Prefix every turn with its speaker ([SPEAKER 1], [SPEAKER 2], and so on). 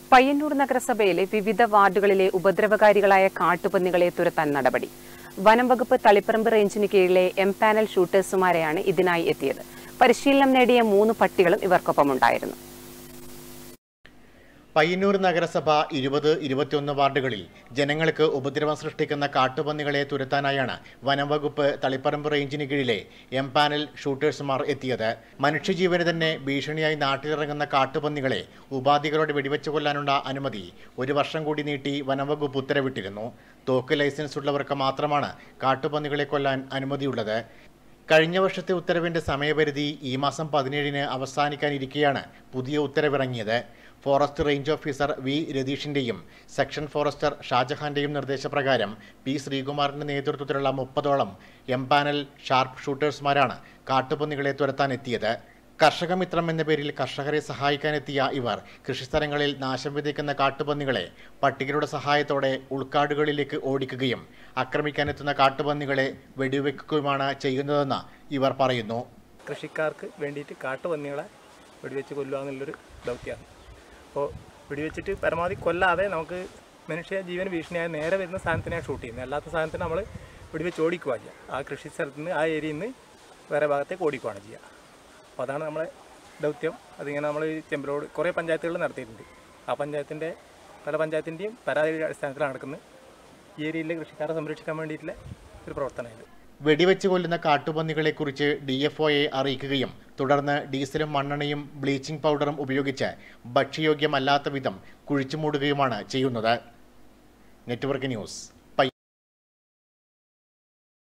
[SPEAKER 1] പയ്യന്നൂർ നഗരസഭയിലെ വിവിധ വാർഡുകളിലെ ഉപദ്രവകാരികളായ കാട്ടുപന്നികളെ തുരത്താൻ നടപടി വനം വകുപ്പ് തളിപ്പറമ്പ് റേഞ്ചിന് കീഴിലെ എം പാനൽ ഷൂട്ടേഴ്സുമാരെയാണ് ഇതിനായി എത്തിയത് പരിശീലനം നേടിയ മൂന്ന് പട്ടികളും ഇവർക്കൊപ്പമുണ്ടായിരുന്നു
[SPEAKER 2] പയ്യന്നൂർ നഗരസഭ ഇരുപത് ഇരുപത്തിയൊന്ന് വാർഡുകളിൽ ജനങ്ങൾക്ക് ഉപദ്രവം സൃഷ്ടിക്കുന്ന കാട്ടുപന്നികളെ തുരത്താനായാണ് വനംവകുപ്പ് തളിപ്പറമ്പ് റേഞ്ചിന് കീഴിലെ എം പാനൽ ഷൂട്ടേഴ്സുമാർ എത്തിയത് മനുഷ്യജീവന് തന്നെ ഭീഷണിയായി നാട്ടിലിറങ്ങുന്ന കാട്ടുപന്നികളെ ഉപാധികളോട് വെടിവെച്ച് കൊല്ലാനുള്ള അനുമതി ഒരു വർഷം കൂടി നീട്ടി വനംവകുപ്പ് ഉത്തരവിട്ടിരുന്നു തോക്ക് ലൈസൻസ് ഉള്ളവർക്ക് മാത്രമാണ് കാട്ടുപന്നികളെ കൊല്ലാൻ അനുമതിയുള്ളത് കഴിഞ്ഞ വർഷത്തെ ഉത്തരവിന്റെ സമയപരിധി ഈ മാസം പതിനേഴിന് അവസാനിക്കാനിരിക്കെയാണ് പുതിയ ഉത്തരവിറങ്ങിയത് ഫോറസ്റ്റ് റേഞ്ച് ഓഫീസർ വി രതീഷിന്റെയും സെക്ഷൻ ഫോറസ്റ്റർ ഷാജഹാന്റെയും നിർദ്ദേശപ്രകാരം പി ശ്രീകുമാറിന്റെ നേതൃത്വത്തിലുള്ള മുപ്പതോളം എം പാനൽ ഷാർപ്പ് ഷൂട്ടേഴ്സുമാരാണ് കാട്ടുപന്നികളെ തുരത്താനെത്തിയത് കർഷക മിത്രം എന്ന പേരിൽ കർഷകരെ സഹായിക്കാനെത്തിയ ഇവർ കൃഷിസ്ഥലങ്ങളിൽ നാശം വിതയ്ക്കുന്ന കാട്ടുപന്നികളെ പട്ടികരുടെ സഹായത്തോടെ ഉൾക്കാടുകളിലേക്ക് ഓടിക്കുകയും ആക്രമിക്കാനെത്തുന്ന കാട്ടുപന്നികളെ വെടിവെക്കുകയുമാണ് ചെയ്യുന്നതെന്ന് ഇവർ പറയുന്നു
[SPEAKER 3] കൃഷിക്കാർക്ക് വേണ്ടിയിട്ട് കാട്ടുപന്നികളെ വെടിവെച്ച് കൊല്ലുക എന്നുള്ളൊരു ദൗത്യമാണ് അപ്പോൾ വെടിവെച്ചിട്ട് പരമാവധി കൊല്ലാതെ നമുക്ക് മനുഷ്യ ജീവന് ഭീഷണിയായ നേരെ വരുന്ന സാധനത്തിനെയാണ് ഷൂട്ട് ചെയ്യുന്നത് അല്ലാത്ത സാധനത്തിന് നമ്മൾ വെടിവെച്ച് ഓടിക്കുക ചെയ്യുക ആ കൃഷി സ്ഥലത്ത് നിന്ന് ആ ഏരിയയിൽ നിന്ന് വേറെ ഭാഗത്തേക്ക് ഓടിക്കുകയാണ് ചെയ്യുക അപ്പോൾ അതാണ് നമ്മളെ ദൗത്യം അതിങ്ങനെ നമ്മൾ ചെമ്പലോട് കുറേ പഞ്ചായത്തുകൾ നടത്തിയിട്ടുണ്ട് ആ പഞ്ചായത്തിൻ്റെ പല പഞ്ചായത്തിൻ്റെയും പരാതിയുടെ അടിസ്ഥാനത്തിലാണ് നടക്കുന്നത് ഈ ഏരിയയിലെ കൃഷിക്കാരെ സംരക്ഷിക്കാൻ വേണ്ടിയിട്ടുള്ള ഒരു പ്രവർത്തനമായത്
[SPEAKER 2] വെടിവെച്ച് കൊല്ലുന്ന കാട്ടുപന്നികളെക്കുറിച്ച് ഡി എഫ് ഒയെ അറിയിക്കുകയും തുടർന്ന് ഡീസലും മണ്ണെണ്ണയും ബ്ലീച്ചിംഗ് പൗഡറും ഉപയോഗിച്ച് ഭക്ഷ്യയോഗ്യമല്ലാത്ത വിധം കുഴിച്ചുമൂടുകയുമാണ് ചെയ്യുന്നത് നെറ്റ്വർക്ക് ന്യൂസ്